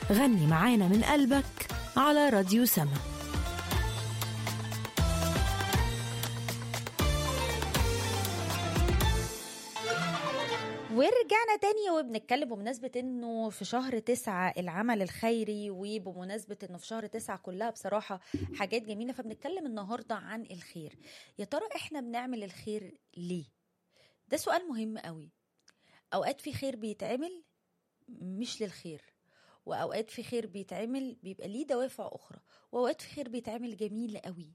غني معانا من قلبك على راديو سما ورجعنا تاني وبنتكلم بمناسبة انه في شهر تسعة العمل الخيري وبمناسبة انه في شهر تسعة كلها بصراحة حاجات جميلة فبنتكلم النهاردة عن الخير يا ترى احنا بنعمل الخير ليه؟ ده سؤال مهم قوي اوقات في خير بيتعمل مش للخير واوقات في خير بيتعمل بيبقى ليه دوافع اخرى واوقات في خير بيتعمل جميل قوي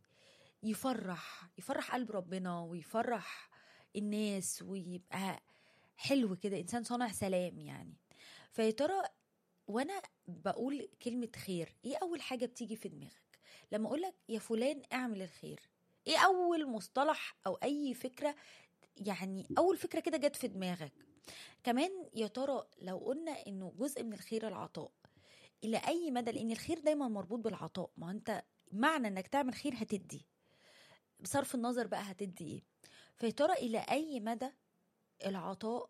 يفرح يفرح قلب ربنا ويفرح الناس ويبقى حلو كده انسان صانع سلام يعني فيا ترى وانا بقول كلمه خير ايه اول حاجه بتيجي في دماغك لما اقول لك يا فلان اعمل الخير ايه اول مصطلح او اي فكره يعني اول فكره كده جت في دماغك كمان يا ترى لو قلنا انه جزء من الخير العطاء الى اي مدى لان الخير دايما مربوط بالعطاء ما انت معنى انك تعمل خير هتدي بصرف النظر بقى هتدي ايه فيا ترى الى اي مدى العطاء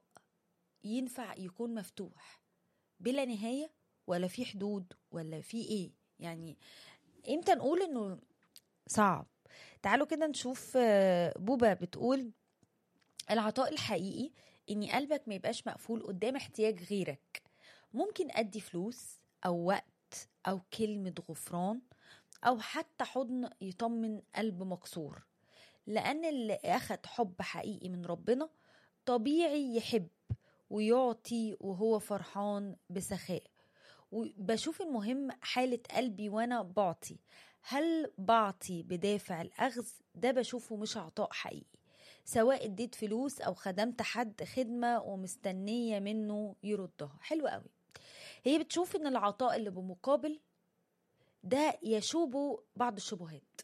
ينفع يكون مفتوح بلا نهايه ولا في حدود ولا في ايه يعني امتى نقول انه صعب تعالوا كده نشوف بوبا بتقول العطاء الحقيقي ان قلبك ما يبقاش مقفول قدام احتياج غيرك ممكن ادي فلوس او وقت او كلمه غفران او حتى حضن يطمن قلب مكسور لان اللي اخد حب حقيقي من ربنا طبيعي يحب ويعطي وهو فرحان بسخاء وبشوف المهم حالة قلبي وأنا بعطي هل بعطي بدافع الأخذ ده بشوفه مش عطاء حقيقي سواء اديت فلوس أو خدمت حد خدمة ومستنية منه يردها حلو قوي هي بتشوف ان العطاء اللي بمقابل ده يشوبه بعض الشبهات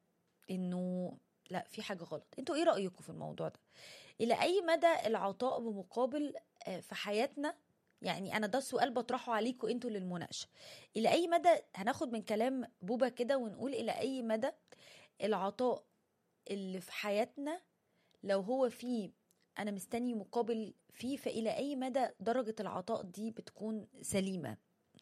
انه لا في حاجه غلط انتوا ايه رايكم في الموضوع ده الى اي مدى العطاء بمقابل في حياتنا يعني انا ده السؤال بطرحه عليكم انتوا للمناقشه الى اي مدى هناخد من كلام بوبا كده ونقول الى اي مدى العطاء اللي في حياتنا لو هو فيه انا مستني مقابل فيه فالى اي مدى درجه العطاء دي بتكون سليمه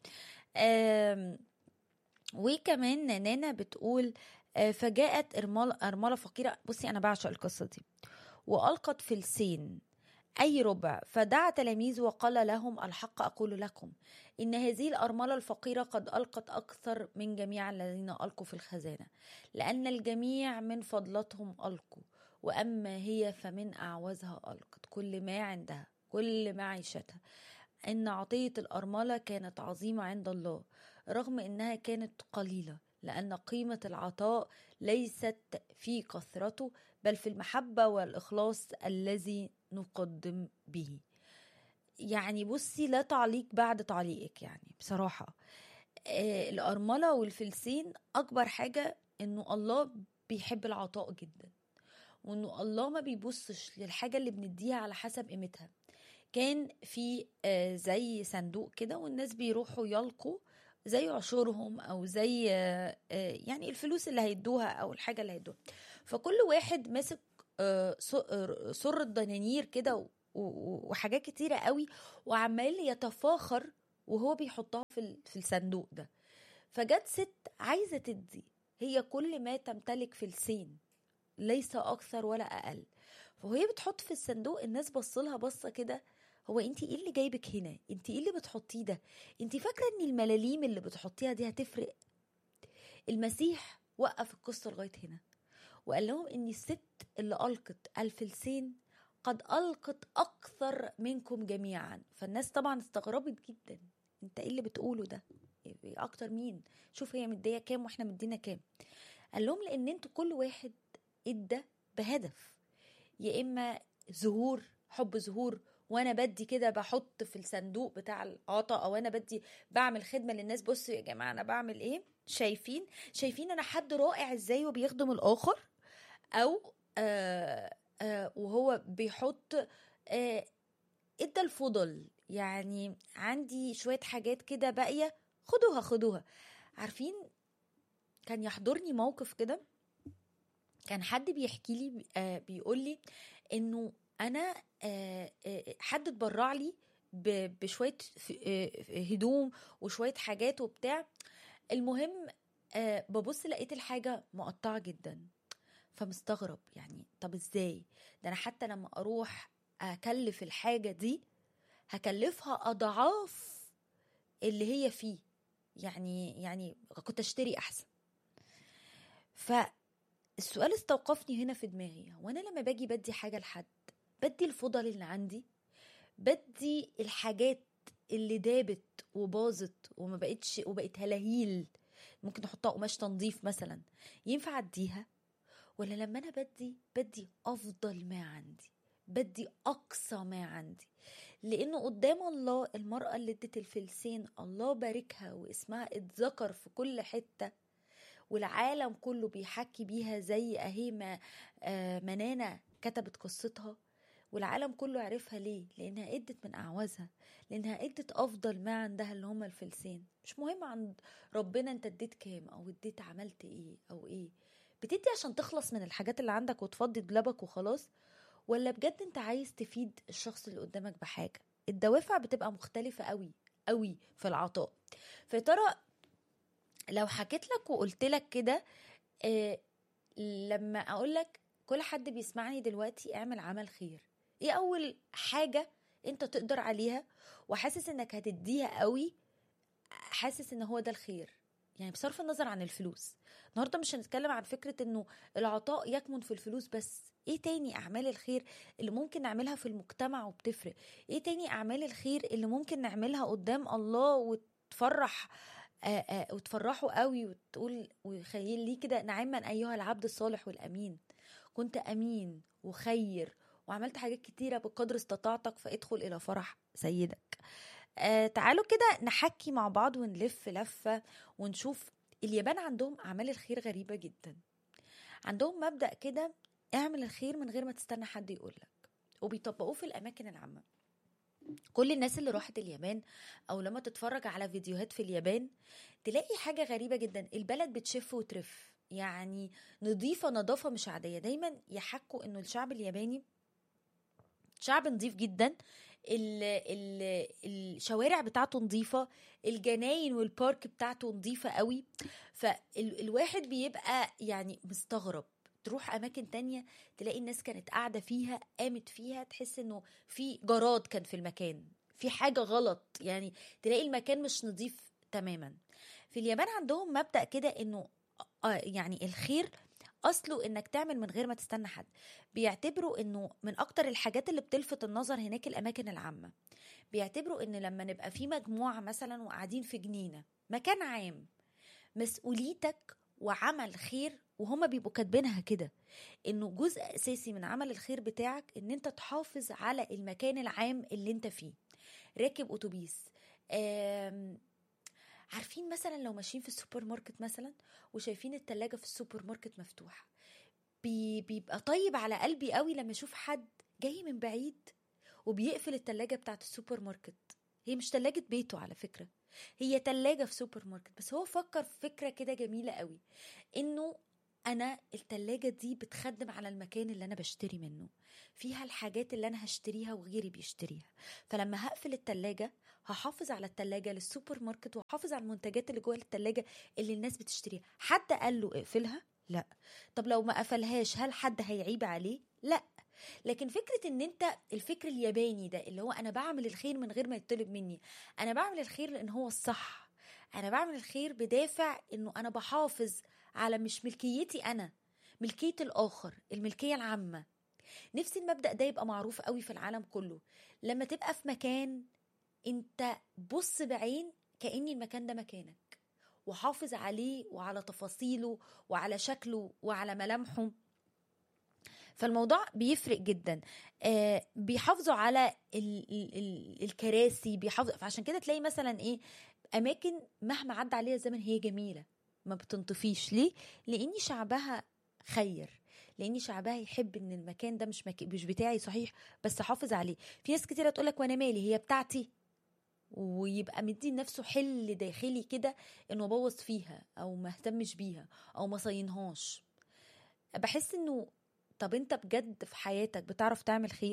وكمان نانا بتقول فجاءت أرملة, أرملة فقيرة بصي أنا بعشق القصة دي وألقت فلسين أي ربع فدعا تلاميذه وقال لهم الحق أقول لكم إن هذه الأرملة الفقيرة قد ألقت أكثر من جميع الذين ألقوا في الخزانة لأن الجميع من فضلتهم ألقوا وأما هي فمن أعوزها ألقت كل ما عندها كل معيشتها إن عطية الأرملة كانت عظيمة عند الله رغم إنها كانت قليلة لأن قيمة العطاء ليست في كثرته بل في المحبة والإخلاص الذي نقدم به يعني بصي لا تعليق بعد تعليقك يعني بصراحة آه الأرملة والفلسين أكبر حاجة إنه الله بيحب العطاء جدا وإنه الله ما بيبصش للحاجة اللي بنديها على حسب قيمتها كان في آه زي صندوق كده والناس بيروحوا يلقوا زي عشورهم او زي يعني الفلوس اللي هيدوها او الحاجه اللي هيدوها فكل واحد ماسك سر الدنانير كده وحاجات كتيره قوي وعمال يتفاخر وهو بيحطها في في الصندوق ده فجت ست عايزه تدي هي كل ما تمتلك فلسين ليس اكثر ولا اقل فهي بتحط في الصندوق الناس بصلها بصه كده هو انت ايه اللي جايبك هنا انت ايه اللي بتحطيه ده انت فاكره ان الملاليم اللي بتحطيها دي هتفرق المسيح وقف القصه لغايه هنا وقال لهم ان الست اللي القت الفلسين قد القت اكثر منكم جميعا فالناس طبعا استغربت جدا انت ايه اللي بتقوله ده اكتر مين شوف هي مديه كام واحنا مدينا كام قال لهم لان انتوا كل واحد ادى بهدف يا اما ظهور حب ظهور وانا بدي كده بحط في الصندوق بتاع العطاء او انا بدي بعمل خدمه للناس بصوا يا جماعه انا بعمل ايه شايفين شايفين انا حد رائع ازاي وبيخدم الاخر او آآ آآ وهو بيحط ادى الفضل يعني عندي شويه حاجات كده باقيه خدوها خدوها عارفين كان يحضرني موقف كده كان حد بيحكي لي بيقول لي انه انا حد اتبرع لي ب- بشويه ف- آه، هدوم وشويه حاجات وبتاع المهم آه، ببص لقيت الحاجه مقطعه جدا فمستغرب يعني طب ازاي ده انا حتى لما اروح اكلف الحاجه دي هكلفها اضعاف اللي هي فيه يعني يعني كنت اشتري احسن فالسؤال استوقفني هنا في دماغي هو انا لما باجي بدي حاجه لحد بدي الفضل اللي عندي بدي الحاجات اللي دابت وباظت وما بقتش وبقت هلاهيل ممكن نحطها قماش تنظيف مثلا ينفع اديها ولا لما انا بدي بدي افضل ما عندي بدي اقصى ما عندي لانه قدام الله المراه اللي ادت الفلسين الله باركها واسمها اتذكر في كل حته والعالم كله بيحكي بيها زي اهي ما آه، منانا كتبت قصتها والعالم كله عرفها ليه لانها ادت من اعوازها لانها ادت افضل ما عندها اللي هما الفلسين مش مهم عند ربنا انت اديت كام او اديت عملت ايه او ايه بتدي عشان تخلص من الحاجات اللي عندك وتفضي دولابك وخلاص ولا بجد انت عايز تفيد الشخص اللي قدامك بحاجه الدوافع بتبقى مختلفه قوي قوي في العطاء فيا ترى لو حكيت لك وقلت لك كده آه لما اقول لك كل حد بيسمعني دلوقتي اعمل عمل خير ايه اول حاجه انت تقدر عليها وحاسس انك هتديها قوي حاسس ان هو ده الخير يعني بصرف النظر عن الفلوس النهارده مش هنتكلم عن فكره انه العطاء يكمن في الفلوس بس ايه تاني اعمال الخير اللي ممكن نعملها في المجتمع وبتفرق ايه تاني اعمال الخير اللي ممكن نعملها قدام الله وتفرح آه آه وتفرحوا قوي وتقول ويخليه كده نعما ايها العبد الصالح والامين كنت امين وخير وعملت حاجات كتيره بقدر استطاعتك فادخل الى فرح سيدك آه تعالوا كده نحكي مع بعض ونلف لفه ونشوف اليابان عندهم اعمال الخير غريبه جدا عندهم مبدا كده اعمل الخير من غير ما تستنى حد يقولك وبيطبقوه في الاماكن العامه كل الناس اللي راحت اليابان او لما تتفرج على فيديوهات في اليابان تلاقي حاجه غريبه جدا البلد بتشف وترف يعني نظيفه نظافه مش عاديه دايما يحكوا انه الشعب الياباني شعب نظيف جدا ال ال الشوارع بتاعته نظيفة الجناين والبارك بتاعته نظيفة قوي فالواحد بيبقى يعني مستغرب تروح أماكن تانية تلاقي الناس كانت قاعدة فيها قامت فيها تحس إنه في جراد كان في المكان في حاجة غلط يعني تلاقي المكان مش نظيف تماما في اليابان عندهم مبدأ كده إنه آه يعني الخير اصله انك تعمل من غير ما تستنى حد بيعتبروا انه من اكتر الحاجات اللي بتلفت النظر هناك الاماكن العامه بيعتبروا ان لما نبقى في مجموعه مثلا وقاعدين في جنينه مكان عام مسؤوليتك وعمل خير وهما بيبقوا كاتبينها كده انه جزء اساسي من عمل الخير بتاعك ان انت تحافظ على المكان العام اللي انت فيه راكب اتوبيس آم عارفين مثلا لو ماشيين في السوبر ماركت مثلا وشايفين التلاجة في السوبر ماركت مفتوحة بي بيبقى طيب على قلبي قوي لما اشوف حد جاي من بعيد وبيقفل التلاجة بتاعت السوبر ماركت هي مش تلاجة بيته على فكرة هي تلاجة في سوبر ماركت بس هو فكر في فكرة كده جميلة قوي انه انا التلاجة دي بتخدم على المكان اللي انا بشتري منه فيها الحاجات اللي انا هشتريها وغيري بيشتريها فلما هقفل التلاجة هحافظ على التلاجة للسوبر ماركت وهحافظ على المنتجات اللي جوه التلاجة اللي الناس بتشتريها حد قال له اقفلها لا طب لو ما قفلهاش هل حد هيعيب عليه لا لكن فكرة ان انت الفكر الياباني ده اللي هو انا بعمل الخير من غير ما يطلب مني انا بعمل الخير لان هو الصح انا بعمل الخير بدافع انه انا بحافظ على مش ملكيتي انا ملكية الاخر الملكية العامة نفسي المبدأ ده يبقى معروف قوي في العالم كله لما تبقى في مكان انت بص بعين كأن المكان ده مكانك وحافظ عليه وعلى تفاصيله وعلى شكله وعلى ملامحه فالموضوع بيفرق جدا آه بيحافظوا على ال ال ال الكراسي بيحافظوا فعشان كده تلاقي مثلا ايه اماكن مهما عدى عليها الزمن هي جميله ما بتنطفيش ليه لان شعبها خير لان شعبها يحب ان المكان ده مش مك... مش بتاعي صحيح بس احافظ عليه في ناس كتيره تقول لك وانا مالي هي بتاعتي ويبقى مدي لنفسه حل داخلي كده انه ابوظ فيها او ما اهتمش بيها او ما صينهاش بحس انه طب انت بجد في حياتك بتعرف تعمل خير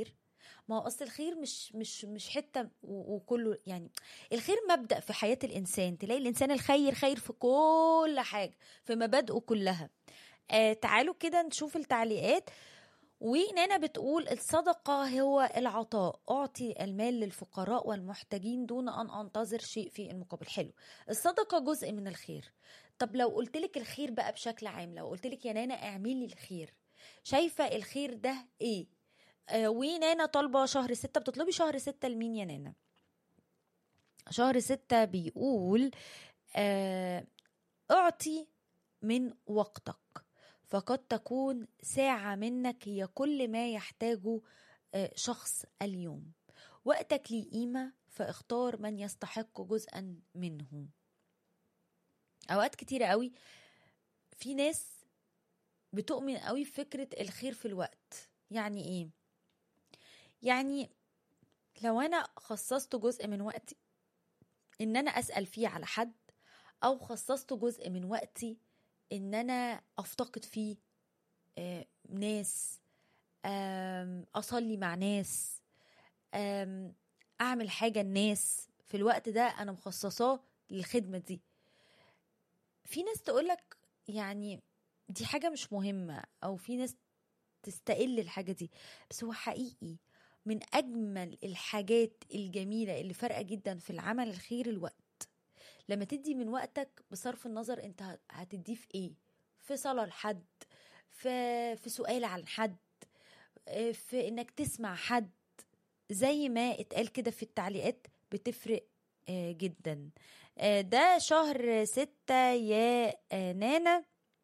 ما هو اصل الخير مش مش مش حته و- وكله يعني الخير مبدا في حياه الانسان تلاقي الانسان الخير خير في كل حاجه في مبادئه كلها آه تعالوا كده نشوف التعليقات ونانا بتقول الصدقة هو العطاء أعطي المال للفقراء والمحتاجين دون أن أنتظر شيء في المقابل حلو الصدقة جزء من الخير طب لو قلتلك الخير بقى بشكل عام لو قلتلك يا نانا اعملي الخير شايفة الخير ده ايه آه ونانا طالبة شهر ستة بتطلبي شهر ستة لمين يا نانا شهر ستة بيقول آه اعطي من وقتك فقد تكون ساعة منك هي كل ما يحتاجه آه، شخص اليوم وقتك ليه قيمة فاختار من يستحق جزءا منه أوقات كتيرة قوي في ناس بتؤمن قوي بفكرة الخير في الوقت يعني ايه يعني لو انا خصصت جزء من وقتي ان انا اسأل فيه على حد او خصصت جزء من وقتي ان انا افتقد فيه آه، ناس آم، اصلي مع ناس آم، اعمل حاجة الناس في الوقت ده انا مخصصاه للخدمة دي في ناس تقولك يعني دي حاجة مش مهمة أو في ناس تستقل الحاجة دي بس هو حقيقي من أجمل الحاجات الجميلة اللي فارقة جدا في العمل الخير الوقت لما تدي من وقتك بصرف النظر انت هت- هتديه في ايه في صلاة لحد في, في سؤال عن حد آه، في انك تسمع حد زي ما اتقال كده في التعليقات بتفرق آه، جدا آه، ده شهر ستة يا آه، نانا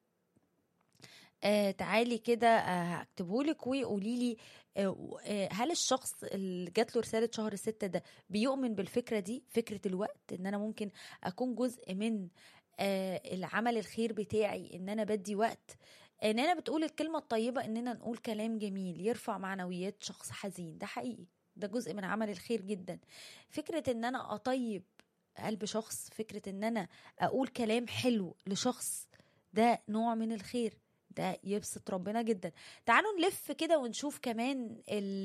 آه تعالي كده آه هكتبهولك وقولي لي آه آه، هل الشخص اللي جات له رسالة شهر ستة ده بيؤمن بالفكرة دي فكرة الوقت ان انا ممكن اكون جزء من آه العمل الخير بتاعي ان انا بدي وقت ان انا بتقول الكلمة الطيبة اننا نقول كلام جميل يرفع معنويات شخص حزين ده حقيقي ده جزء من عمل الخير جدا فكرة ان انا اطيب قلب شخص فكرة ان انا اقول كلام حلو لشخص ده نوع من الخير ده يبسط ربنا جدا تعالوا نلف كده ونشوف كمان ال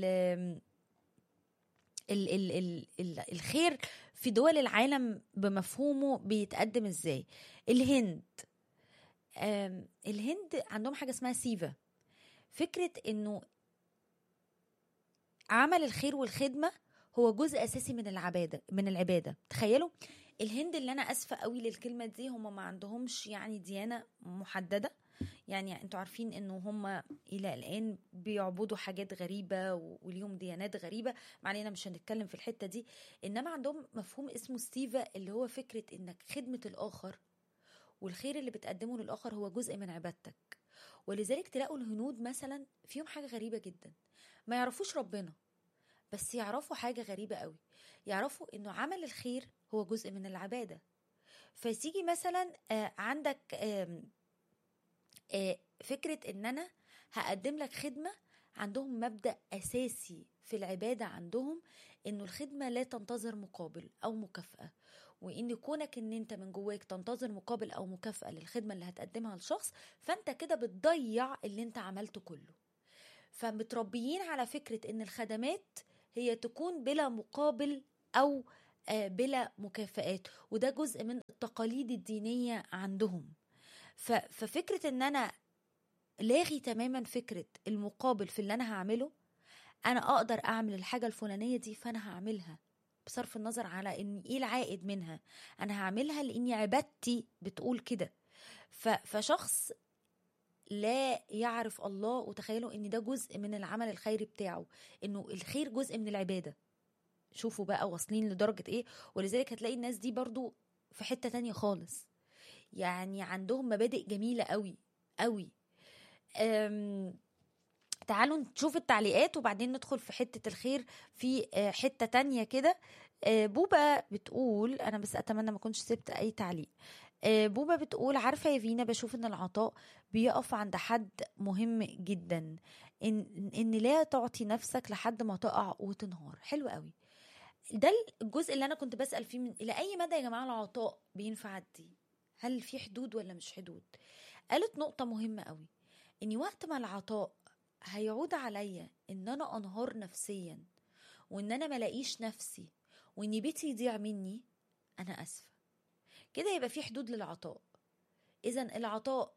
ال ال ال ال الخير في دول العالم بمفهومه بيتقدم ازاي الهند آم، الهند عندهم حاجة اسمها سيفا فكرة انه عمل الخير والخدمة هو جزء اساسي من العبادة من العبادة تخيلوا الهند اللي انا اسفة قوي للكلمة دي هم ما عندهمش يعني ديانة محددة يعني انتوا عارفين انه هم الى الان بيعبدوا حاجات غريبه و- وليهم ديانات غريبه ما علينا مش هنتكلم في الحته دي انما عندهم مفهوم اسمه ستيفا اللي هو فكره انك خدمه الاخر والخير اللي بتقدمه للاخر هو جزء من عبادتك ولذلك تلاقوا الهنود مثلا فيهم حاجه غريبه جدا ما يعرفوش ربنا بس يعرفوا حاجه غريبه قوي يعرفوا انه عمل الخير هو جزء من العباده فتيجي مثلا آه، عندك آم، آه، فكرة ان انا هقدم لك خدمة عندهم مبدأ اساسي في العبادة عندهم انه الخدمة لا تنتظر مقابل او مكافأة وان كونك ان انت من جواك تنتظر مقابل او مكافأة للخدمة اللي هتقدمها لشخص فانت كده بتضيع اللي انت عملته كله فمتربيين على فكرة ان الخدمات هي تكون بلا مقابل او آه، بلا مكافآت وده جزء من التقاليد الدينية عندهم ف- ففكرة ان انا لاغي تماما فكرة المقابل في اللي انا هعمله انا اقدر اعمل الحاجة الفلانية دي فانا هعملها بصرف النظر على ان ايه العائد منها انا هعملها لاني عبادتي بتقول كده ف- فشخص لا يعرف الله وتخيلوا ان ده جزء من العمل الخيري بتاعه انه الخير جزء من العبادة شوفوا بقى واصلين لدرجة ايه ولذلك هتلاقي الناس دي برضو في حتة تانية خالص يعني عندهم مبادئ جميلة قوي قوي أم، تعالوا نشوف التعليقات وبعدين ندخل في حتة الخير في آه، حتة تانية كده آه، بوبا بتقول أنا بس أتمنى ما كنتش سبت أي تعليق آه، بوبا بتقول عارفة يا فينا بشوف إن العطاء بيقف عند حد مهم جدا إن, إن لا تعطي نفسك لحد ما تقع وتنهار حلو قوي ده الجزء اللي أنا كنت بسأل فيه من إلى أي مدى يا جماعة العطاء بينفع أدي هل في حدود ولا مش حدود قالت نقطة مهمة قوي إني وقت ما العطاء هيعود عليا ان انا انهار نفسيا وان انا ملاقيش نفسي وان بيتي يضيع مني انا اسفه كده يبقى في حدود للعطاء اذا العطاء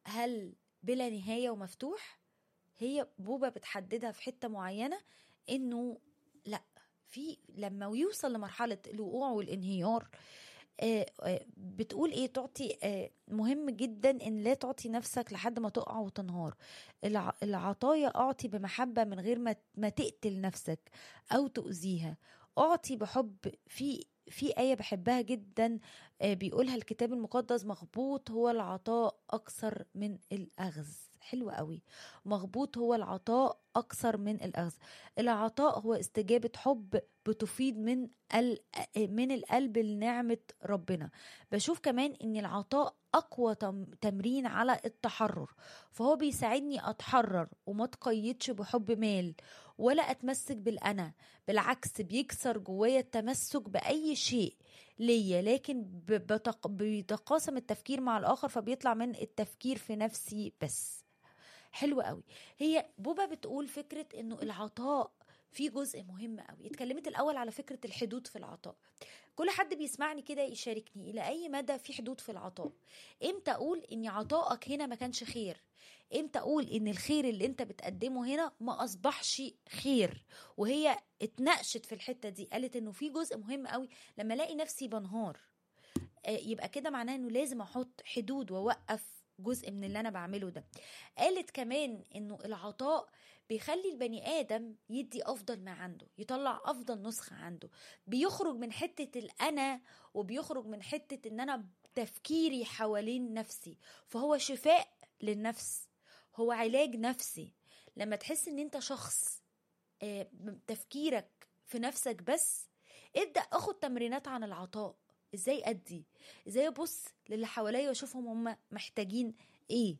هل بلا نهايه ومفتوح هي بوبا بتحددها في حته معينه انه لا في لما يوصل لمرحله الوقوع والانهيار آه، آه، بتقول ايه تعطي آه، مهم جدا ان لا تعطي نفسك لحد ما تقع وتنهار الع- العطايا اعطي بمحبه من غير ما ما تقتل نفسك او تؤذيها اعطي بحب في في آية بحبها جدا آه، بيقولها الكتاب المقدس مغبوط هو العطاء أكثر من الأخذ حلو قوي مغبوط هو العطاء أكثر من الأخذ العطاء هو استجابة حب بتفيض من ال- من القلب لنعمة ربنا بشوف كمان ان العطاء اقوى تم- تمرين على التحرر فهو بيساعدني اتحرر وما اتقيدش بحب مال ولا اتمسك بالانا بالعكس بيكسر جوايا التمسك باي شيء ليا لكن ب- بتق- بيتقاسم التفكير مع الاخر فبيطلع من التفكير في نفسي بس حلو قوي هي بوبا بتقول فكرة انه العطاء في جزء مهم قوي اتكلمت الاول على فكرة الحدود في العطاء كل حد بيسمعني كده يشاركني الى اي مدى في حدود في العطاء امتى اقول ان عطائك هنا ما كانش خير امتى اقول ان الخير اللي انت بتقدمه هنا ما اصبحش خير وهي اتناقشت في الحتة دي قالت انه في جزء مهم قوي لما الاقي نفسي بنهار آه، يبقى كده معناه انه لازم احط حدود واوقف جزء من اللي انا بعمله ده قالت كمان انه العطاء بيخلي البني ادم يدي افضل ما عنده يطلع افضل نسخه عنده بيخرج من حته الانا وبيخرج من حته ان انا تفكيري حوالين نفسي فهو شفاء للنفس هو علاج نفسي لما تحس ان انت شخص آه، تفكيرك في نفسك بس ابدا اخد تمرينات عن العطاء ازاي ادي ازاي ابص للي حواليا واشوفهم هم محتاجين ايه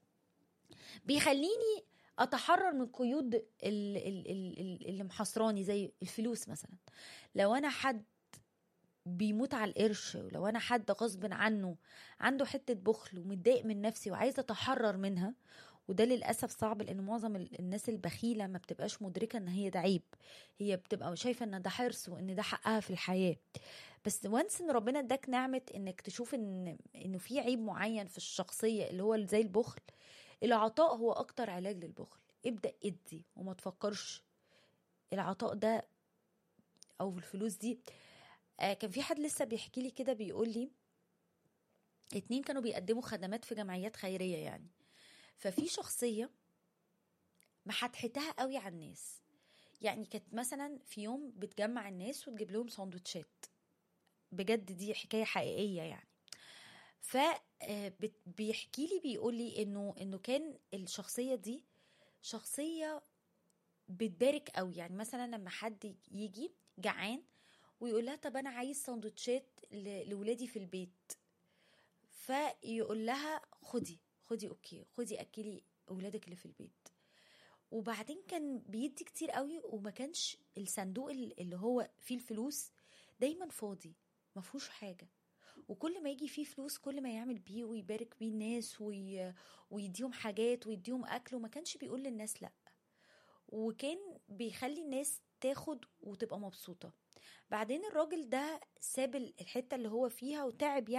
بيخليني اتحرر من قيود ال- ال- ال- ال- اللي محصراني زي الفلوس مثلا لو انا حد بيموت على القرش ولو انا حد غصب عنه عنده حته بخل ومتضايق من نفسي وعايزه اتحرر منها وده للاسف صعب لان معظم ال- الناس البخيله ما بتبقاش مدركه ان هي ده عيب هي بتبقى شايفه ان ده حرص وان ده حقها في الحياه بس وانس ان ربنا اداك نعمه انك تشوف ان انه في عيب معين في الشخصيه اللي هو زي البخل العطاء هو اكتر علاج للبخل ابدا ادي وما تفكرش العطاء ده او الفلوس دي آه كان في حد لسه بيحكي لي كده بيقول لي اتنين كانوا بيقدموا خدمات في جمعيات خيريه يعني ففي شخصيه محتحتها قوي على الناس يعني كانت مثلا في يوم بتجمع الناس وتجيب لهم سندوتشات بجد دي حكايه حقيقيه يعني ف آه، بت- بيحكي لي بيقول لي انه انه كان الشخصيه دي شخصيه بتبارك قوي يعني مثلا لما حد يجي جعان ويقول لها طب انا عايز سندوتشات ل- لولادي في البيت فيقول لها خدي خدي اوكي خدي اكلي اولادك اللي في البيت وبعدين كان بيدي كتير قوي وما كانش الصندوق ال- اللي هو فيه الفلوس دايما فاضي ما فيهوش حاجه وكل ما يجي فيه فلوس كل ما يعمل بيه ويبارك بيه الناس وي... ويديهم حاجات ويديهم اكل وما كانش بيقول للناس لا وكان بيخلي الناس تاخد وتبقى مبسوطة بعدين الراجل ده ساب الحتة اللي هو فيها وتعب يعني